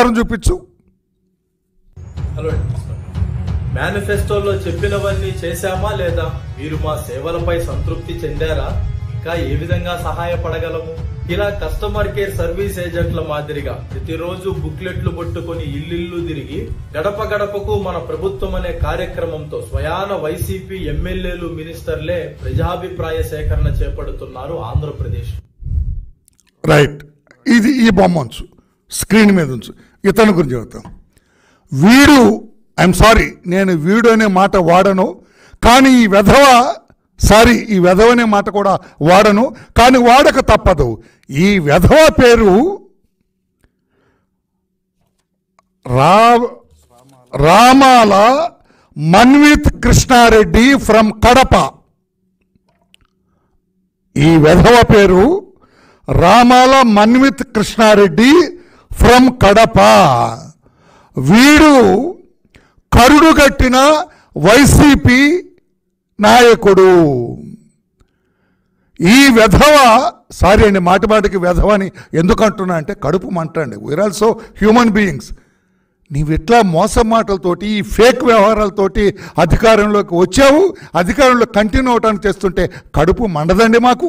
ఆధారం చూపించు హలో అండి నమస్కారం. మేనిఫెస్టోలో చెప్పినవన్నీ చేశామా లేదా మీరు మా సేవలపై సంతృప్తి చెందారా ఇంకా ఏ విధంగా సహాయపడగలము ఇలా కస్టమర్ కేర్ సర్వీస్ ఏజెంట్ల మాదిరిగా ప్రతిరోజు బుక్లెట్లు పట్టుకొని ఇల్లిల్లు తిరిగి గడప గడపకు మన ప్రభుత్వం అనే కార్యక్రమంతో స్వయాన వైసీపీ ఎమ్మెల్యేలు మినిస్టర్లే ప్రజాభిప్రాయ సేకరణ చేపడుతున్నారు ఆంధ్రప్రదేశ్ రైట్ ఇది ఈ బొమ్మ ఉంచు స్క్రీన్ మీద ఉంచు ఇతని గురించి చెబుతాం వీడు ఐఎమ్ సారీ నేను వీడు అనే మాట వాడను కానీ ఈ వెధవ సారీ ఈ వెధవ అనే మాట కూడా వాడను కానీ వాడక తప్పదు ఈ వెధవ పేరు రా రామాల మన్విత్ కృష్ణారెడ్డి ఫ్రమ్ కడప ఈ వెధవ పేరు రామాల మన్విత్ కృష్ణారెడ్డి ఫ్రమ్ కడప వీడు కరుడు కట్టిన వైసీపీ నాయకుడు ఈ వెధవ సారీ అండి మాటి మాటికి వెధవ అని ఎందుకు అంటున్నా అంటే కడుపు మంట అండి వీఆర్ ఆల్సో హ్యూమన్ బీయింగ్స్ నీవు ఇట్లా మోసం మాటలతోటి ఈ ఫేక్ వ్యవహారాలతోటి అధికారంలోకి వచ్చావు అధికారంలో కంటిన్యూ అవటానికి చేస్తుంటే కడుపు మండదండి మాకు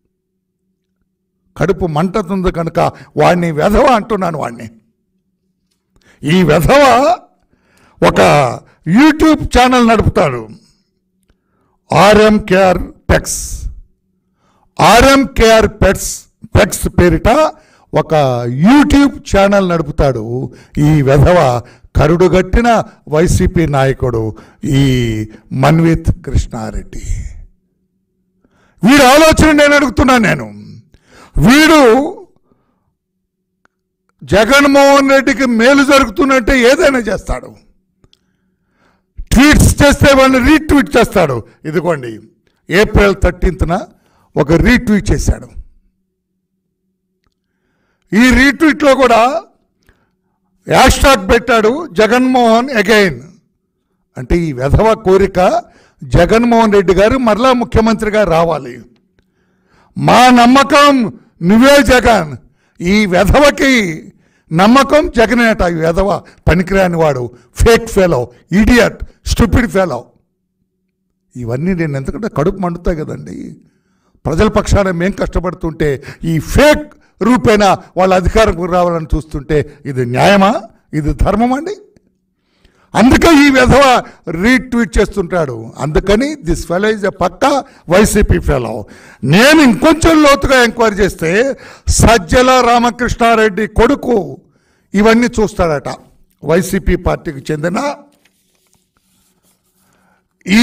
కడుపు మంటతుంది కనుక వాడిని వెధవ అంటున్నాను వాడిని ఈ వెధవ ఒక యూట్యూబ్ ఛానల్ నడుపుతాడు RMKR pecks RMKR pets pecks పేరిట ఒక యూట్యూబ్ ఛానల్ నడుపుతాడు ఈ వెధవ కరుడుగట్టిన వైసీపీ నాయకుడు ఈ మన్విత్ కృష్ణారెడ్డి వీడి ఆలోచన నేను అడుగుతున్నాను నేను వీడు జగన్మోహన్ రెడ్డికి మేలు జరుగుతున్నట్టే ఏదైనా చేస్తాడు ట్వీట్స్ చేస్తే వాళ్ళని రీట్వీట్ చేస్తాడు ఇదిగోండి ఏప్రిల్ థర్టీన్త్న ఒక రీట్వీట్ చేశాడు ఈ రీట్వీట్లో కూడా హ్యాష్ ట్యాగ్ పెట్టాడు జగన్మోహన్ అగైన్ అంటే ఈ వెధవ కోరిక జగన్మోహన్ రెడ్డి గారు మరలా ముఖ్యమంత్రిగా రావాలి మా నమ్మకం నువ్వే జగన్ ఈ వెధవకి నమ్మకం జగనేట ఈ వెధవ పనికిరాని వాడు fake fellow idiot stupid fellow ఇవన్నీ నేను ఎందుకంటే కడుపు మండుతాయి కదండి ప్రజల పక్షాన మేం కష్టపడుతుంటే ఈ ఫేక్ రూపేణ వాళ్ళ అధికారం రావాలని చూస్తుంటే ఇది న్యాయమా ఇది ధర్మం అండి అందుకే ఈ విధవ రీట్వీట్ చేస్తుంటాడు అందుకని దిస్ ఫెలో ఇస్ ఎ పక్కా వైసీపీ ఫెలో నేను ఇంకొంచెం లోతుగా ఎంక్వైరీ చేస్తే సజ్జల రామకృష్ణారెడ్డి కొడుకు ఇవన్నీ చూస్తాడట వైసీపీ పార్టీకి చెందిన ఈ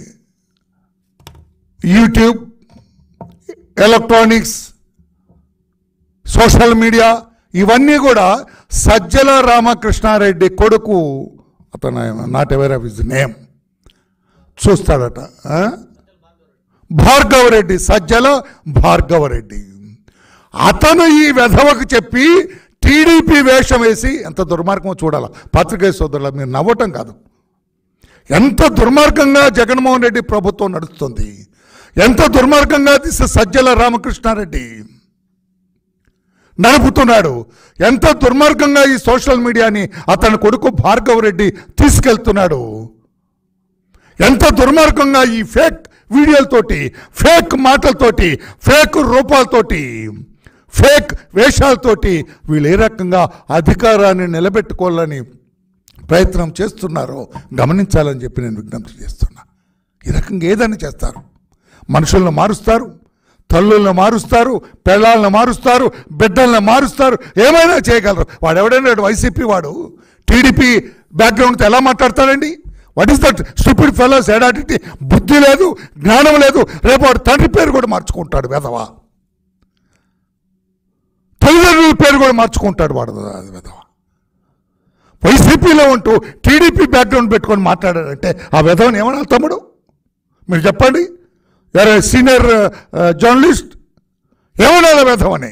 యూట్యూబ్ ఎలక్ట్రానిక్స్ సోషల్ మీడియా ఇవన్నీ కూడా సజ్జల రామకృష్ణారెడ్డి కొడుకు అతను not ever of is name చూస్తాడట ఆ? భార్గవరెడ్డి సజ్జల భార్గవరెడ్డి అతను ఈ వెధవకు చెప్పి టీడీపీ వేషం వేసి ఎంత దుర్మార్గమో చూడాల పత్రికే సోదరుల మీరు నవ్వటం కాదు ఎంత దుర్మార్గంగా జగన్మోహన్ రెడ్డి ప్రభుత్వం నడుస్తుంది ఎంత దుర్మార్గంగా దిస్ సజ్జల రామకృష్ణారెడ్డి నడుపుతున్నాడు ఎంత దుర్మార్గంగా ఈ సోషల్ మీడియాని అతని కొడుకు భార్గవ్ రెడ్డి తీసుకెళ్తున్నాడు ఎంత దుర్మార్గంగా ఈ ఫేక్ వీడియోలతోటి ఫేక్ మాటలతోటి ఫేక్ రూపాలతోటి ఫేక్ వేషాలతోటి వీళ్ళు ఏ రకంగా అధికారాన్ని నిలబెట్టుకోవాలని ప్రయత్నం చేస్తున్నారో గమనించాలని చెప్పి నేను విజ్ఞప్తి చేస్తున్నా ఈ రకంగా ఏదైనా చేస్తారు మనుషులను మారుస్తారు తల్లులను మారుస్తారు పెళ్ళాలను మారుస్తారు బిడ్డలను మారుస్తారు ఏమైనా చేయగలరు వాడు ఎవడైనా వాడు వైసీపీ వాడు టీడీపీ బ్యాక్గ్రౌండ్తో ఎలా మాట్లాడతాడండి what is that stupid fellows ఎడాటిటీ బుద్ధి లేదు జ్ఞానం లేదు రేపు వాడు తండ్రి పేరు కూడా మార్చుకుంటాడు వెధవా తల్లిదండ్రుల పేరు కూడా మార్చుకుంటాడు వాడు వెధవ వైసీపీలో ఉంటూ టీడీపీ బ్యాక్గ్రౌండ్ పెట్టుకొని మాట్లాడాడంటే ఆ విధవని ఏమన్నా తమ్ముడు మీరు చెప్పండి యార్ సీనియర్ జర్నలిస్ట్ ఏమనాలి విధవని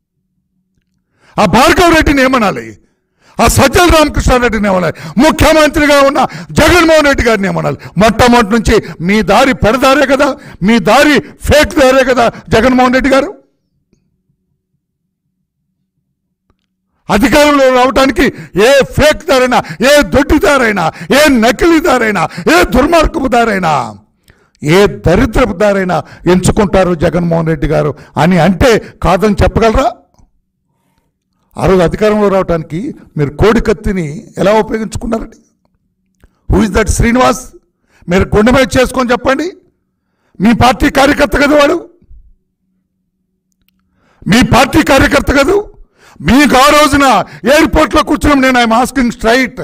ఆ భార్గవ్ రెడ్డిని ఏమనాలి ఆ సజ్జల రామకృష్ణారెడ్డిని ఏమనాలి ముఖ్యమంత్రిగా ఉన్న జగన్మోహన్ రెడ్డి గారిని ఏమనాలి మొట్టమొదటి నుంచి మీ దారి పెడదారే కదా మీ దారి ఫేక్ దారే కదా జగన్మోహన్ రెడ్డి గారు అధికారంలో రావడానికి ఏ ఫేక్ దారైనా ఏ దొడ్డిదారైనా ఏ నకిలీదారైనా ఏ దుర్మార్గపు దారైనా ఏ దరిద్రపు దారైనా ఎంచుకుంటారు జగన్మోహన్ రెడ్డి గారు అని అంటే కాదని చెప్పగలరా ఆ రోజు అధికారంలో రావడానికి మీరు కోడి కత్తిని ఎలా ఉపయోగించుకున్నారండి హూ ఇస్ దట్ శ్రీనివాస్ మీరు గుండె మీద చేసుకొని చెప్పండి మీ పార్టీ కార్యకర్త కదా వాడు మీ పార్టీ కార్యకర్త కదూ మీకు ఆ రోజున ఎయిర్పోర్ట్లో కూర్చున్నాం నేను I'm asking straight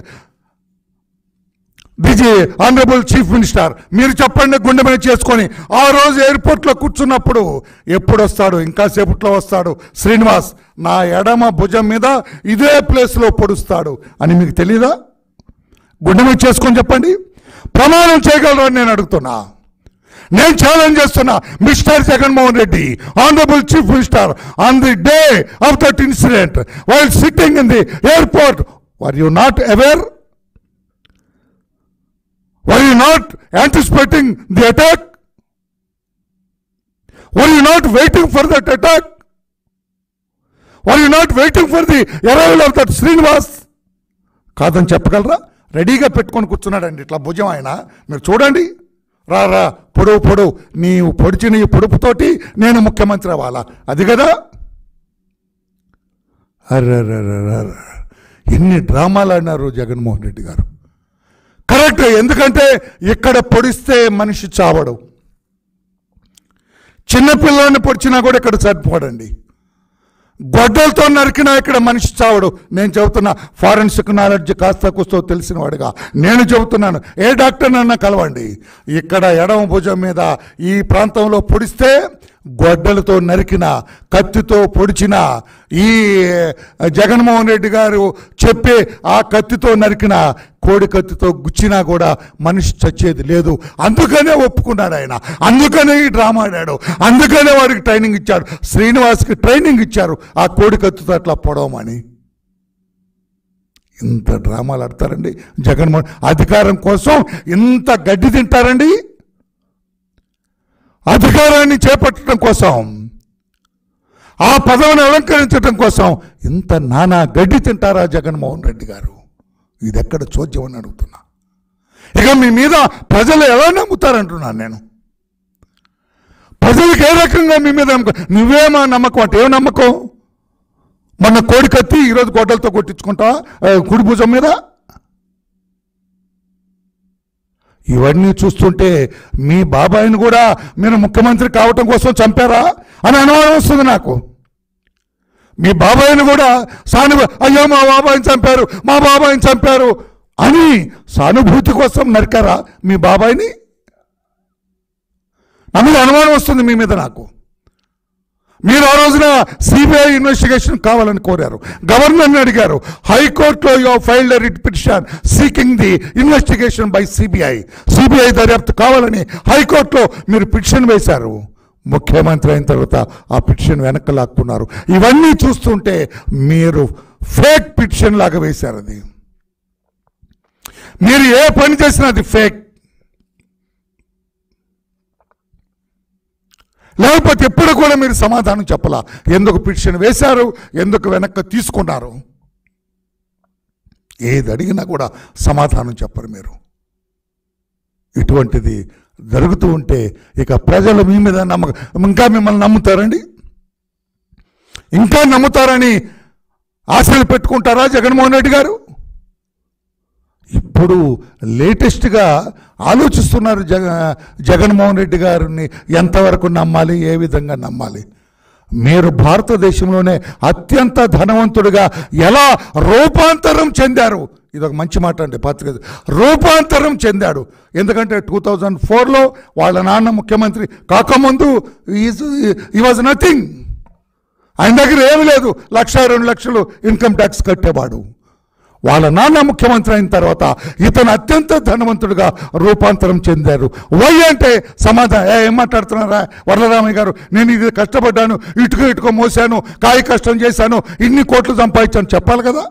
the honourable chief minister మీరు చెప్పండి గుండె మీద చేసుకొని ఆ రోజు ఎయిర్పోర్ట్లో కూర్చున్నప్పుడు ఎప్పుడు వస్తాడు ఇంకా సేపట్లో వస్తాడు శ్రీనివాస్ నా ఎడమ భుజం మీద ఇదే ప్లేస్లో పొడుస్తాడు అని మీకు తెలీదా గుండె మీద చేసుకొని చెప్పండి ప్రమాణం చేయగలరు అని నేను అడుగుతున్నా నేను ఛాలెంజ్ చేస్తున్నా mister Jaganmohan Reddy honourable chief minister on the day of that incident while sitting in the airport were you not aware were you not anticipating the attack were you not waiting for that attack were you not waiting for the arrival of that Srinivas కాదని చెప్పగలరా రెడీగా పెట్టుకొని కూర్చున్నాడండి ఇట్లా భుజం ఆయన మీరు చూడండి రా రా పొడువు పొడువు నీవు పొడిచిన ఈ పొడుపుతోటి నేను ముఖ్యమంత్రి అవ్వాలా అది కదా అర్రర్రర్రర్ర. ఎన్ని డ్రామాలు ఆడినారు జగన్మోహన్ రెడ్డి గారు కరెక్ట్ ఎందుకంటే ఇక్కడ పొడిస్తే మనిషి చావడు చిన్నపిల్లని పొడిచినా కూడా ఇక్కడ సరిపోడండి గొడ్డలతో నరికినా ఇక్కడ మనిషి చావడు నేను చెబుతున్నా ఫారెన్సిక్ నాలెడ్జ్ కాస్త కూస్తో తెలిసిన వాడిగా నేను చెబుతున్నాను ఏ డాక్టర్ నన్న కలవండి ఇక్కడ ఎడమ భుజం మీద ఈ ప్రాంతంలో పొడిస్తే గొడ్డలతో నరికిన కత్తితో పొడిచిన ఈ జగన్మోహన్ రెడ్డి గారు చెప్పే ఆ కత్తితో నరికిన కోడి కత్తితో గుచ్చినా కూడా మనిషి చచ్చేది లేదు అందుకనే ఒప్పుకున్నాడు ఆయన అందుకనే ఈ డ్రామా ఆడాడు అందుకనే వాడికి ట్రైనింగ్ ఇచ్చాడు శ్రీనివాస్కి ట్రైనింగ్ ఇచ్చారు ఆ కోడి కత్తితో అట్లా పొడవమని ఇంత డ్రామాలు ఆడతారండి జగన్మోహన్ అధికారం కోసం ఇంత గడ్డి తింటారండి అధికారాన్ని చేపట్టడం కోసం ఆ పదవిని అలంకరించడం కోసం ఇంత నానా గడ్డి తింటారా జగన్మోహన్ రెడ్డి గారు ఇది ఎక్కడ చోద్యం అని అడుగుతున్నా ఇక మీ మీద ప్రజలు ఎలా నమ్ముతారంటున్నాను నేను ప్రజలకు ఏ రకంగా మీ మీద నమ్మకం నువ్వేమా నమ్మకం అంటే ఏం నమ్మకం మొన్న కోడి కత్తి ఈరోజు గొడ్డలతో కొట్టించుకుంటావా ఆ, కుడి భుజం మీద ఇవన్నీ చూస్తుంటే మీ బాబాయిని కూడా మీరు ముఖ్యమంత్రి కావటం కోసం చంపారా అని అనుమానం వస్తుంది నాకు మీ బాబాయిని కూడా సానుభూ అయ్యో మా బాబాయిని చంపారు మా బాబాయిని చంపారు అని సానుభూతి కోసం నరికారా మీ బాబాయిని నా మీద అనుమానం వస్తుంది మీ మీద నాకు మీరు ఆ రోజున సిబిఐ ఇన్వెస్టిగేషన్ కావాలని కోరారు గవర్నర్ని అడిగారు హైకోర్టులో you filed writ petition seeking the investigation by CBI CBI దర్యాప్తు కావాలని హైకోర్టులో మీరు పిటిషన్ వేశారు ముఖ్యమంత్రి అయిన తర్వాత ఆ పిటిషన్ వెనక్కి లాక్కున్నారు ఇవన్నీ చూస్తుంటే మీరు ఫేక్ పిటిషన్ లాగా వేశారు అది మీరు ఏ పని చేసినా అది ఫేక్ లేకపోతే ఎప్పుడు కూడా మీరు సమాధానం చెప్పలా ఎందుకు పిటిషన్ వేశారు ఎందుకు వెనక్కి తీసుకున్నారు ఏది అడిగినా కూడా సమాధానం చెప్పరు మీరు ఇటువంటిది జరుగుతూ ఉంటే ఇక ప్రజలు మీ మీద నమ్మక ఇంకా మిమ్మల్ని నమ్ముతారండి ఇంకా నమ్ముతారని ఆశలు పెట్టుకుంటారా జగన్మోహన్ రెడ్డి గారు ఇప్పుడు లేటెస్ట్గా ఆలోచిస్తున్నారు జగ జగన్మోహన్ రెడ్డి గారిని ఎంతవరకు నమ్మాలి ఏ విధంగా నమ్మాలి మీరు భారతదేశంలోనే అత్యంత ధనవంతుడిగా ఎలా రూపాంతరం చెందారు ఇది ఒక మంచి మాట అండి పాత్రిక రూపాంతరం చెందాడు ఎందుకంటే టూ థౌజండ్ ఫోర్లో వాళ్ళ నాన్న ముఖ్యమంత్రి కాకముందు ఈ వాజ్ నథింగ్ ఆయన దగ్గర ఏమీ లేదు లక్ష రెండు లక్షలు ఇన్కమ్ ట్యాక్స్ కట్టేవాడు వాళ్ళ నాన్న ముఖ్యమంత్రి అయిన తర్వాత ఇతను అత్యంత ధనవంతుడిగా రూపాంతరం చెందారు వై అంటే సమాధానం "ఏ, ఏం మాట్లాడుతున్నారా వరలరామయ్య గారు నేను ఇది కష్టపడ్డాను ఇటుక ఇటుక మోసాను కాయ కష్టం చేశాను ఇన్ని కోట్లు సంపాదించాను చెప్పాలి కదా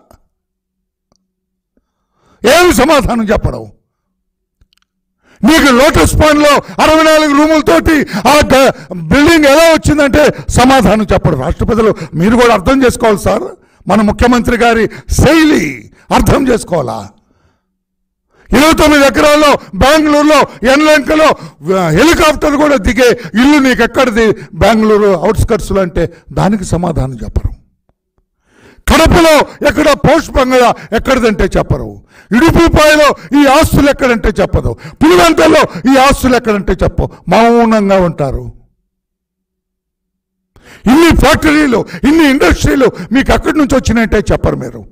ఏమి సమాధానం చెప్పడం నీకు లోటస్ పాండ్లో అరవై నాలుగు రూములతోటి ఆ గ- బిల్డింగ్ ఎలా వచ్చిందంటే సమాధానం చెప్పడు రాష్ట్ర ప్రజలు మీరు కూడా అర్థం చేసుకోవాలి సార్ మన ముఖ్యమంత్రి గారి శైలి అర్థం చేసుకోవాలా ఇరవై తొమ్మిది ఎకరాల్లో బెంగళూరులో ఎన్లంకలో హెలికాప్టర్ కూడా దిగే ఇల్లు నీకు ఎక్కడిది బెంగళూరు అవుట్స్కట్స్లో అంటే దానికి సమాధానం చెప్పరు కడపలో ఎక్కడ పోస్ట్ బంగళ ఎక్కడిదంటే చెప్పరు ఇడుపుపాయలో ఈ ఆస్తులు ఎక్కడంటే చెప్పదు పులివెంతల్లో ఈ ఆస్తులు ఎక్కడంటే చెప్పు మౌనంగా ఉంటారు ఇన్ని ఫ్యాక్టరీలు ఇన్ని ఇండస్ట్రీలు మీకు ఎక్కడి నుంచి వచ్చినాయంటే చెప్పరు మీరు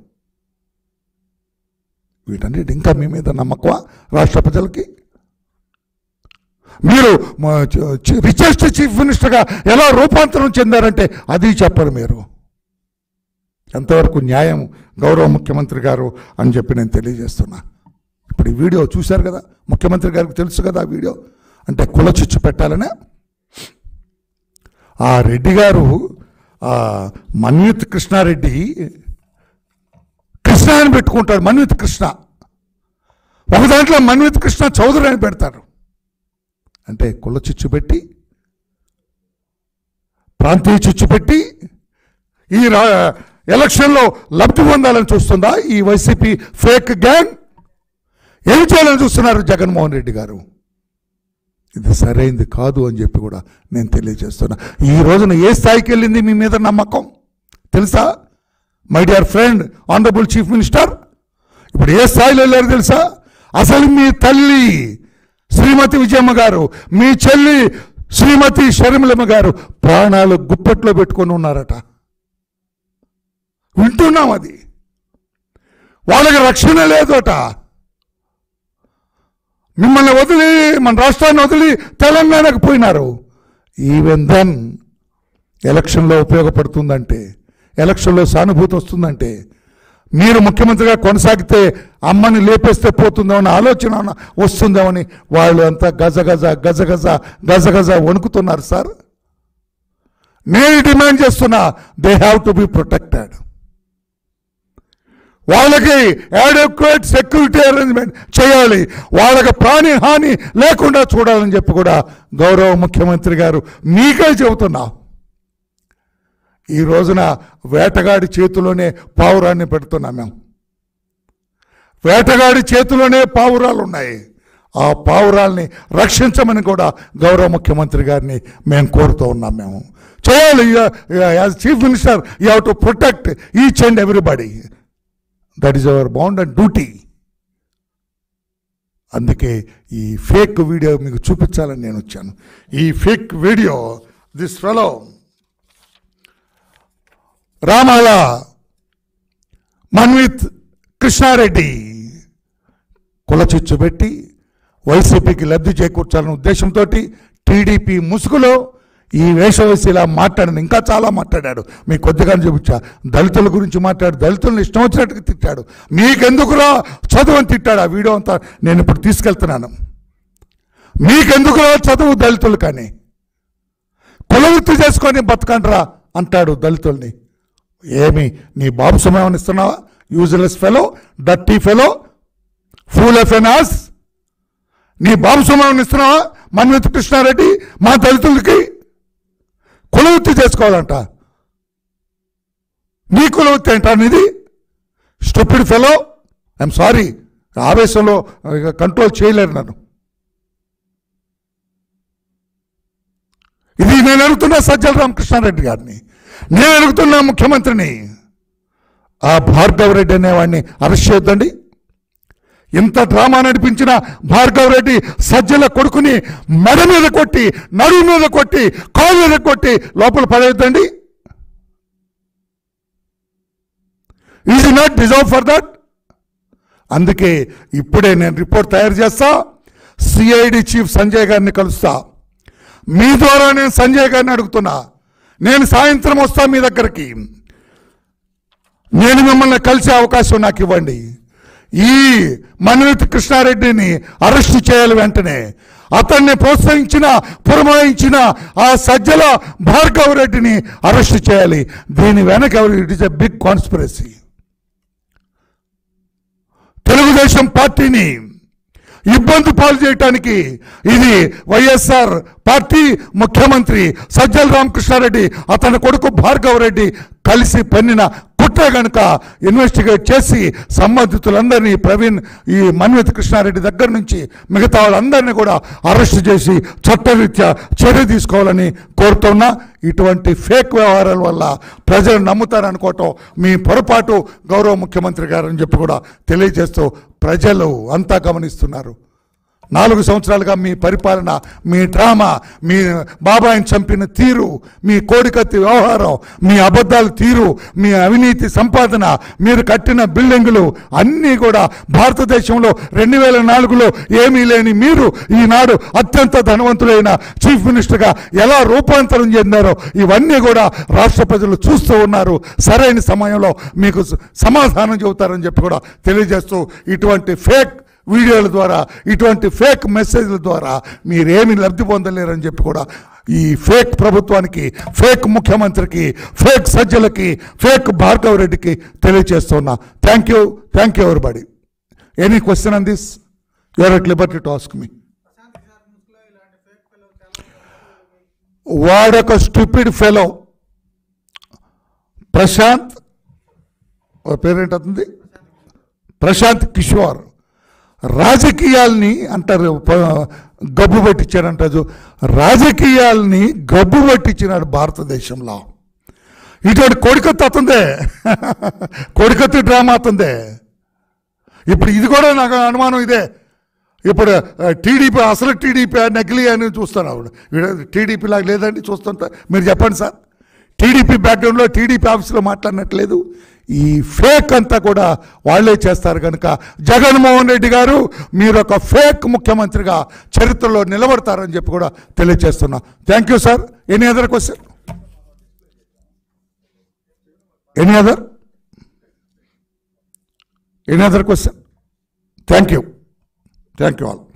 వీటన్నిటి ఇంకా మీ మీద నమ్మకమా రాష్ట్ర ప్రజలకి మీరు రిచెస్ట్ చీఫ్ మినిస్టర్గా ఎలా రూపాంతరం చెందారంటే అది చెప్పరు మీరు ఎంతవరకు న్యాయం గౌరవ ముఖ్యమంత్రి గారు అని చెప్పి నేను తెలియజేస్తున్నా ఇప్పుడు ఈ వీడియో చూశారు కదా ముఖ్యమంత్రి గారికి తెలుసు కదా ఆ వీడియో అంటే కుల చిచ్చు పెట్టాలనే ఆ రెడ్డి గారు ఆ మన్యుత్ కృష్ణారెడ్డి కృష్ణ అని పెట్టుకుంటాడు మన్విత్ కృష్ణ ఒక దాంట్లో మన్విత్ కృష్ణ చౌదరి అని పెడతారు అంటే కుల చిచ్చు పెట్టి ప్రాంతీయ చిచ్చు పెట్టి ఈ రా ఎలక్షన్లో లబ్ధి పొందాలని చూస్తుందా ఈ వైసీపీ ఫేక్ గ్యాంగ్ ఏం చేయాలని చూస్తున్నారు జగన్మోహన్ రెడ్డి గారు ఇది సరైంది కాదు అని చెప్పి కూడా నేను తెలియజేస్తున్నా ఈ రోజున ఏ స్థాయికి వెళ్ళింది మీ మీద నమ్మకం తెలుసా my dear friend honourable chief minister ఇప్పుడు ఏ స్థాయిలో వెళ్ళారు తెలుసా అసలు మీ తల్లి శ్రీమతి విజయమ్మ గారు మీ చెల్లి శ్రీమతి షర్మిలమ్మ గారు ప్రాణాలు గుప్పట్లో పెట్టుకొని ఉన్నారట వింటున్నాం అది వాళ్ళకి రక్షణ లేదట మిమ్మల్ని వదిలి మన రాష్ట్రాన్ని వదిలి తెలంగాణకు పోయినారు ఈవెన్ దెన్ ఎలక్షన్లో ఉపయోగపడుతుందంటే ఎలక్షన్లో సానుభూతి వస్తుందంటే మీరు ముఖ్యమంత్రిగా కొనసాగితే అమ్మని లేపేస్తే పోతుందో అన్న ఆలోచన వస్తుందేమని వాళ్ళు అంతా గజ గజ గజ గజ గజ గజ వణుకుతున్నారు సార్ నేను డిమాండ్ చేస్తున్నా they have to be protected వాళ్ళకి అడక్వేట్ సెక్యూరిటీ అరేంజ్మెంట్ చేయాలి వాళ్ళకి ప్రాణి హాని లేకుండా చూడాలని చెప్పి కూడా గౌరవ ముఖ్యమంత్రి గారు మీకే చెబుతున్నా ఈ రోజున వేటగాడి చేతిలోనే పావురాన్ని పెడుతున్నాం మేము వేటగాడి చేతిలోనే పావురాలు ఉన్నాయి ఆ పావురాల్ని రక్షించమని కూడా గౌరవ ముఖ్యమంత్రి గారిని మేము కోరుతూ ఉన్నాం మేము చేయాలి as chief minister you have to protect each and everybody that is our bound and duty అందుకే ఈ ఫేక్ వీడియో మీకు చూపించాలని నేను వచ్చాను ఈ fake video this fellow Ramala Manvith Krishnareddy కుల చిచ్చు పెట్టి వైసీపీకి లబ్ధి చేకూర్చాలనే ఉద్దేశంతో టీడీపీ ముసుగులో ఈ వేషవేసి ఇలా మాట్లాడాను ఇంకా చాలా మాట్లాడాడు మీకు కొద్దిగా చూపించా దళితుల గురించి మాట్లాడు దళితులను ఇష్టం వచ్చినట్టుగా తిట్టాడు మీకెందుకురా చదువు అని తిట్టాడు ఆ వీడియో అంతా నేను ఇప్పుడు తీసుకెళ్తున్నాను మీకెందుకురా చదువు దళితులు కానీ కులవృత్తి చేసుకొని బతకండ్రా అంటాడు దళితుల్ని ఏమి నీ బాబు సమయం ఇస్తున్నావా useless fellow dirty fellow fool ఎఫ్ ఎనాస్ నీ బాబు సమయం ఇస్తున్నావా మన్విత్ కృష్ణారెడ్డి మా దళితులకి కులవృత్తి చేసుకోవాలంట నీ కులవృత్తి ఏంటా నీది స్టూపిడ్ ఫెలో ఐఎమ్ సారీ ఆవేశంలో కంట్రోల్ చేయలేరు నన్ను ఇది నేను అడుగుతున్నా సజ్జల రామకృష్ణారెడ్డి గారిని నేను అడుగుతున్నా ముఖ్యమంత్రిని ఆ భార్గవ్ రెడ్డి అనేవాడిని అరెస్ట్ చేయొద్దండి ఇంత డ్రామా నడిపించిన భార్గవ్ రెడ్డి సజ్జల కొడుకుని మెడ మీద కొట్టి నడుము మీద కొట్టి కాలు మీద కొట్టి లోపల పడేద్దండి is not deserve for that అందుకే ఇప్పుడే నేను రిపోర్ట్ తయారు చేస్తా సిఐడి చీఫ్ సంజయ్ గారిని కలుస్తా మీ ద్వారా నేను సంజయ్ గారిని అడుగుతున్నా నేను సాయంత్రం వస్తా మీ దగ్గరికి నేను మిమ్మల్ని కలిసే అవకాశం నాకు ఇవ్వండి ఈ మన్విత్ కృష్ణారెడ్డిని అరెస్ట్ చేయాలి వెంటనే అతన్ని ప్రోత్సహించిన పురమాయించిన ఆ సజ్జల భార్గవ్ రెడ్డిని అరెస్ట్ చేయాలి దీని వెనక ఎవరు it is a big conspiracy Telugudesam పార్టీని ఇబ్బంది పాలు చేయటానికి ఇది వైఎస్ఆర్ పార్టీ ముఖ్యమంత్రి సజ్జల రామకృష్ణారెడ్డి అతని కొడుకు భార్గవ్ రెడ్డి కలిసి పన్నిన కుట్ర ఉంటే కనుక ఇన్వెస్టిగేట్ చేసి సంబంధితులందరినీ ప్రవీణ్ ఈ మన్విత్ కృష్ణారెడ్డి దగ్గర నుంచి మిగతా వాళ్ళందరినీ కూడా అరెస్ట్ చేసి చట్టరీత్యా చర్య తీసుకోవాలని కోరుతున్నా ఇటువంటి ఫేక్ వ్యవహారాల వల్ల ప్రజలు నమ్ముతారనుకోవటం మీ పొరపాటు గౌరవ ముఖ్యమంత్రి గారు అని చెప్పి కూడా తెలియజేస్తూ ప్రజలు అంతా గమనిస్తున్నారు నాలుగు సంవత్సరాలుగా మీ పరిపాలన మీ డ్రామా మీ బాబాయిని చంపిన తీరు మీ కోడికత్తి వ్యవహారం మీ అబద్ధాల తీరు మీ అవినీతి సంపాదన మీరు కట్టిన బిల్డింగులు అన్నీ కూడా భారతదేశంలో రెండు వేల నాలుగులో ఏమీ లేని మీరు ఈనాడు అత్యంత ధనవంతులైన చీఫ్ మినిస్టర్గా ఎలా రూపాంతరం చెందారో ఇవన్నీ కూడా రాష్ట్ర ప్రజలు చూస్తూ ఉన్నారు సరైన సమయంలో మీకు సమాధానం చెబుతారని చెప్పి కూడా తెలియజేస్తూ ఇటువంటి ఫేక్ వీడియోల ద్వారా ఇటువంటి ఫేక్ మెసేజ్ల ద్వారా మీరేమి లబ్ధి పొందలేరని చెప్పి కూడా ఈ ఫేక్ ప్రభుత్వానికి ఫేక్ ముఖ్యమంత్రికి ఫేక్ సజ్జలకి ఫేక్ భార్గవ్ రెడ్డికి తెలియజేస్తున్నా thank you thank you everybody any question on this you are at liberty to ask me వాడొక స్టూపిడ్ ఫెలో ప్రశాంత్ ఓ పేరేంటి అతనిది ప్రశాంత్ కిషోర్ రాజకీయాల్ని అంటారు ప- గబ్బు పట్టించారంటారు రాజకీయాల్ని గబ్బు పట్టించినాడు భారతదేశంలో ఇటువంటి కోడికత్తి అతందే కోడికత్తి డ్రామా అతందే ఇప్పుడు ఇది కూడా నాకు అనుమానం ఇదే ఇప్పుడు టీడీపీ అసలు టీడీపీ నకిలీ అని చూస్తాను ఆవిడ టీడీపీ లాగా లేదండి చూస్తుంటా మీరు చెప్పండి సార్ టీడీపీ బ్యాక్గ్రౌండ్లో టీడీపీ ఆఫీస్లో మాట్లాడినట్లేదు ఈ ఫేక్ అంతా కూడా వాళ్ళే చేస్తారు కనుక జగన్మోహన్ రెడ్డి గారు మీరు ఒక ఫేక్ ముఖ్యమంత్రిగా చరిత్రలో నిలబడతారని చెప్పి కూడా తెలియజేస్తున్నా thank you sir any other question any other any other question thank you thank you all